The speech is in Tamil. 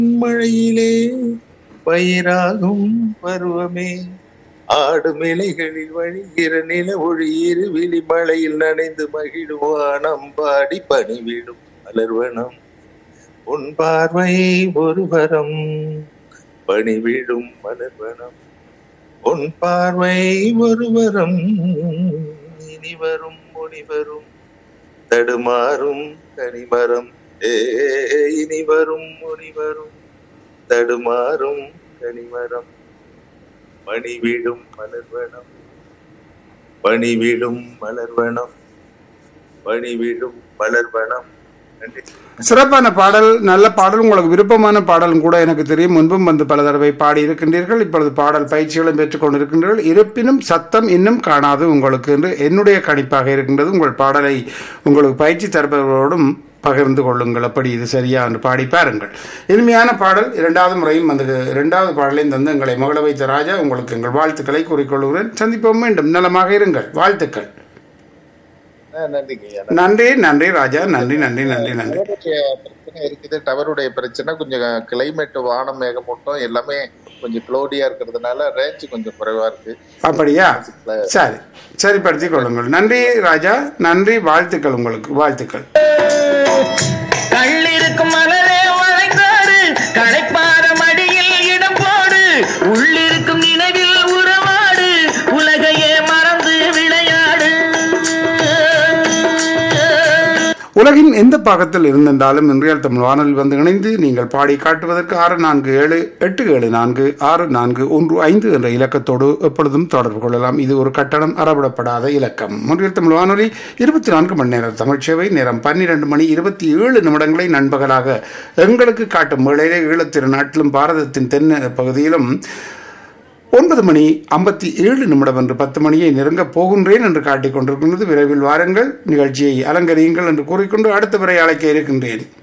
மழையிலே பயிராகும் பருவமே ஆடும் இலைகளில் வழிகிற நில ஒளி இருவிழி மழையில் நனைந்து மகிழ்வான் அம்பாடி பணிவிடும் மலர்வனம் உன் பார்வை ஒருவரம் பணிவிடும் மலர்வனம் உன் பார்வை ஒருவரம் இனி வரும் முனிவரும் தடுமாறும் கனிமரம் ஏ இனி வரும் முனிவரும் தடுமாறும் கனிமரம் பணிவிடும் மலர்வனம் பணிவிடும் மலர்வனம் பணிவிடும் மலர்வனம் நன்றி சிறப்பான பாடல் நல்ல பாடல் உங்களுக்கு விருப்பமான பாடலும் கூட எனக்கு தெரியும் முன்பும் வந்து பல தடவை பாடி இருக்கின்றீர்கள் இப்பொழுது பாடல் பயிற்சிகளும் பெற்றுக் கொண்டிருக்கின்றீர்கள் இருப்பினும் சத்தம் இன்னும் காணாது உங்களுக்கு என்று என்னுடைய கணிப்பாக இருக்கின்றது உங்கள் பாடலை உங்களுக்கு பயிற்சி தருபவர்களோடும் பகிர்ந்து கொள்ளுங்கள் அப்படி இது சரியா என்று பாடி பாருங்கள் இனிமையான பாடல் இரண்டாவது முறையும் வந்து இரண்டாவது பாடலையும் தந்து எங்களை மகள வைத்த ராஜா உங்களுக்கு எங்கள் வாழ்த்துக்களை கூறிக்கொள்கிறேன் சந்திப்போம் மீண்டும் நலமாக இருங்கள் வாழ்த்துக்கள் ஆ, நன்றிங்க ஐயா. நன்றி நன்றி ராஜா நன்றி நன்றி நன்றி நன்றி டவருடைய பிரச்சனை இருக்குது டவருடைய பிரச்சனை கொஞ்சம் கிளைமேட் வானம் மேகமூட்டம் எல்லாமே கொஞ்சம் க்ளோடியா இருக்கிறதுனால ரேஞ்ச் கொஞ்சம் குறைவா இருக்கு அப்படியா சரி சரிப்படுத்திக் கொள்ளுங்கள் நன்றி ராஜா நன்றி வாழ்த்துக்கள் உங்களுக்கு வாழ்த்துக்கள் கள்ளிருக்கும் மலரே வளைந்தாடு களைப்பார மடியில் இடம் போடு உள்ளிருக்கும் நினைவில் உறவாடு உலகையே மறந்து விளையாடு உலகின் எந்த பாகத்தில் இருந்திருந்தாலும் இன்றைய தமிழ் வானொலி வந்து இணைந்து நீங்கள் பாடி காட்டுவதற்கு ஆறு நான்கு ஏழு எட்டு ஏழு நான்கு ஆறு நான்கு ஒன்று ஐந்து என்ற இலக்கத்தோடு எப்பொழுதும் தொடர்பு கொள்ளலாம் இது ஒரு கட்டணம் அறவிடப்படாத இலக்கம் முன்றியல் தமிழ் வானொலி இருபத்தி நான்கு மணி நேர தமிழ் சேவை நேரம் பன்னிரண்டு மணி இருபத்தி ஏழு நிமிடங்களை நண்பகலாக எங்களுக்கு காட்டும் வேளையிலே ஈழத்திருநாட்டிலும் பாரதத்தின் தென் பகுதியிலும் ஒன்பது மணி ஐம்பத்தி ஏழு நிமிடம் என்று பத்து மணியை நெருங்கப் போகின்றேன் என்று காட்டிக் கொண்டிருக்கின்றது விரைவில் வாருங்கள் நிகழ்ச்சியை அலங்கரியுங்கள் என்று கூறிக்கொண்டு அடுத்த வரை அழைக்க இருக்கின்றேன்